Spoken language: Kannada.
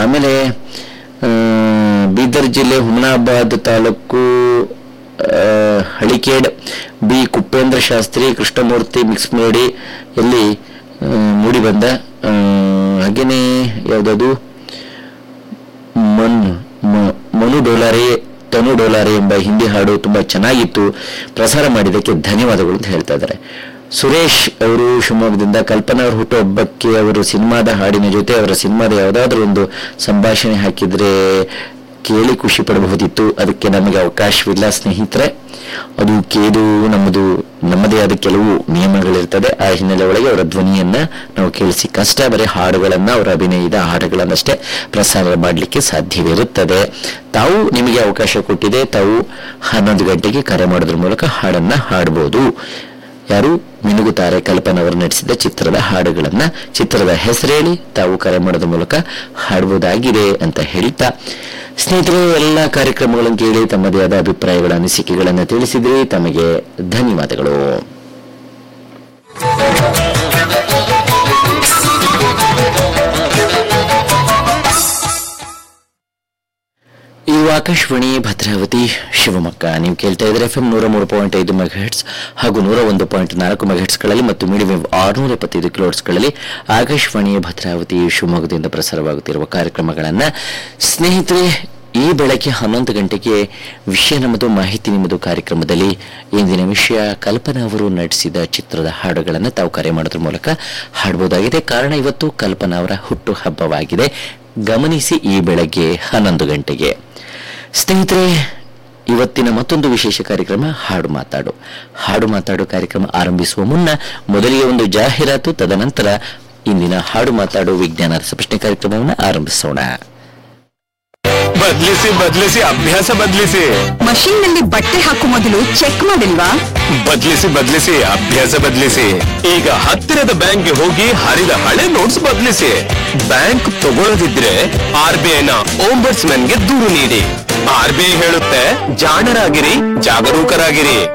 ಆಮೇಲೆ ಆ, ಬೀದರ್ ಜಿಲ್ಲೆ ಹುಮನಾಬಾದ್ ತಾಲೂಕು ಆ, ಹಳಿಕೇಡ್ ಬಿ ಕುಪೇಂದ್ರ ಶಾಸ್ತ್ರಿ ಕೃಷ್ಣಮೂರ್ತಿ ಮಿಕ್ಸ್ ಮಾಡಿ ಎಲ್ಲಿ ಆ, ಮೂಡಿಬಂದ ಆ, ಹಾಗೇನೆ ಯಾವುದದು ಮನ್ ಮ- ಮನು ಡೋಲಾರೆ ತನು ಡೋಲಾರೆ ಎಂಬ ಹಿಂದಿ ಹಾಡು ತುಂಬಾ ಚೆನ್ನಾಗಿತ್ತು ಪ್ರಸಾರ ಮಾಡಿದ್ದಕ್ಕೆ ಧನ್ಯವಾದಗಳು ಅಂತ ಹೇಳ್ತಾ ಇದ್ದಾರೆ ಸುರೇಶ್ ಅವರು ಶಿವಮೊಗ್ಗದಿಂದ ಕಲ್ಪನಾ ಅವ್ರ ಹುಟ್ಟುಹಬ್ಬಕ್ಕೆ ಅವರು ಸಿನಿಮಾದ ಹಾಡಿನ ಜೊತೆ ಅವರ ಸಿನಿಮಾದ ಯಾವುದಾದ್ರೂ ಒಂದು ಸಂಭಾಷಣೆ ಹಾಕಿದ್ರೆ ಕೇಳಿ ಖುಷಿ ಪಡಬಹುದಿತ್ತು ಅದಕ್ಕೆ ನಮಗೆ ಅವಕಾಶವಿಲ್ಲ ಸ್ನೇಹಿತರೆ ಅದು ಕೇದು ನಮ್ಮದು ನಮ್ಮದೇ ಆದ ಕೆಲವು ನಿಯಮಗಳಿರ್ತದೆ ಆ ಹಿನ್ನೆಲೆ ಒಳಗೆ ಅವರ ಧ್ವನಿಯನ್ನ ನಾವು ಕೇಳಿಸಿ ಕಷ್ಟ ಬರೀ ಹಾಡುಗಳನ್ನ ಅವರ ಅಭಿನಯದ ಹಾಡುಗಳನ್ನಷ್ಟೇ ಪ್ರಸಾರ ಮಾಡಲಿಕ್ಕೆ ಸಾಧ್ಯವಿರುತ್ತದೆ ತಾವು ನಿಮಗೆ ಅವಕಾಶ ಕೊಟ್ಟಿದೆ ತಾವು ಹನ್ನೊಂದು ಗಂಟೆಗೆ ಕರೆ ಮಾಡೋದ್ರ ಮೂಲಕ ಹಾಡನ್ನ ಹಾಡಬಹುದು ಯಾರು ಮಿನುಗುತ್ತಾರೆ ಕಲ್ಪನಾ ಅವರು ನಡೆಸಿದ ಚಿತ್ರದ ಹಾಡುಗಳನ್ನ ಚಿತ್ರದ ಹೆಸರೇಳಿ ತಾವು ಕರೆ ಮಾಡೋದ್ರ ಮೂಲಕ ಹಾಡಬಹುದಾಗಿದೆ ಅಂತ ಹೇಳ್ತಾ ಸ್ನೇಹಿತರು ಎಲ್ಲ ಕಾರ್ಯಕ್ರಮಗಳನ್ನು ಕೇಳಿ ತಮ್ಮದೇ ಆದ ಅಭಿಪ್ರಾಯಗಳ ಅನಿಸಿಕೆಗಳನ್ನು ತಿಳಿಸಿದ್ರಿ ತಮಗೆ ಧನ್ಯವಾದಗಳು ಇದು ಆಕಾಶವಾಣಿ ಭದ್ರಾವತಿ ಶಿವಮೊಗ್ಗ ನೀವು ಕೇಳ್ತಾ ಇದ್ರೆ ಎಫ್ ಎಂ ನೂರ ಮೂರು ಪಾಯಿಂಟ್ ಐದು ಮೆಗಾಹೆಟ್ಸ್ ಹಾಗೂ ನೂರ ಒಂದು ಪಾಯಿಂಟ್ ನಾಲ್ಕು ಮೆಗಾಹೆಟ್ಸ್ಗಳಲ್ಲಿ ಮತ್ತು ಮೀಡಿಯಂ ವೇವ್ ಆರುನೂರ ಎಪ್ಪತ್ತೈದು ಕಿಲೋಟ್ಸ್ಗಳಲ್ಲಿ ಆಕಾಶವಾಣಿ ಭದ್ರಾವತಿ ಶಿವಮೊಗ್ಗದಿಂದ ಪ್ರಸಾರವಾಗುತ್ತಿರುವ ಕಾರ್ಯಕ್ರಮಗಳನ್ನು ಸ್ನೇಹಿತರೆ ಈ ಬೆಳಗ್ಗೆ ಹನ್ನೊಂದು ಗಂಟೆಗೆ ವಿಷಯ ನಮ್ಮದು ಮಾಹಿತಿ ನಿಮ್ಮದು ಕಾರ್ಯಕ್ರಮದಲ್ಲಿ ಇಂದಿನ ವಿಷಯ ಕಲ್ಪನಾ ಅವರು ನಟಿಸಿದ ಚಿತ್ರದ ಹಾಡುಗಳನ್ನು ತಾವು ಕರೆ ಮಾಡೋದ್ರ ಮೂಲಕ ಹಾಡಬಹುದಾಗಿದೆ ಕಾರಣ ಇವತ್ತು ಕಲ್ಪನಾ ಅವರ ಹುಟ್ಟು ಹಬ್ಬವಾಗಿದೆ ಗಮನಿಸಿ ಈ ಬೆಳಗ್ಗೆ ಹನ್ನೊಂದು ಗಂಟೆಗೆ ಸ್ನೇಹಿತರೆ ಇವತ್ತಿನ ಮತ್ತೊಂದು ವಿಶೇಷ ಕಾರ್ಯಕ್ರಮ ಹಾಡು ಮಾತಾಡು ಹಾಡು ಮಾತಾಡು ಕಾರ್ಯಕ್ರಮ ಆರಂಭಿಸುವ ಮುನ್ನ ಮೊದಲಿಗೆ ಒಂದು ಜಾಹೀರಾತು ತದನಂತರ ಇಂದಿನ ಹಾಡು ಮಾತಾಡು ವಿಜ್ಞಾನ ರಸಪ್ರಶ್ನೆ ಕಾರ್ಯಕ್ರಮವನ್ನು ಆರಂಭಿಸೋಣ ಬದ್ಲಿಸಿ ಬದ್ಲಿಸಿ ಅಭ್ಯಾಸ ಬದ್ಲಿಸಿ ಮಷೀನ್ ನಲ್ಲಿ ಬಟ್ಟೆ ಹಾಕುವ ಮೊದಲು ಚೆಕ್ ಮಾಡಿಲ್ವಾ ಬದ್ಲಿಸಿ ಬದ್ಲಿಸಿ ಅಭ್ಯಾಸ ಬದ್ಲಿಸಿ ಈಗ ಹತ್ತಿರದ ಬ್ಯಾಂಕ್ಗೆ ಹೋಗಿ ಹರಿದ ಹಳೆ ನೋಟ್ಸ್ ಬದ್ಲಿಸಿ ಬ್ಯಾಂಕ್ ತಗೊಳ್ಳದಿದ್ರೆ ಆರ್ ಬಿ ಐನ ಗೆ ದೂರು ನೀಡಿ ಆರ್ ಬಿ ಐ ಹೇಳುತ್ತೆ ಜಾಣರಾಗಿರಿ ಜಾಗರೂಕರಾಗಿರಿ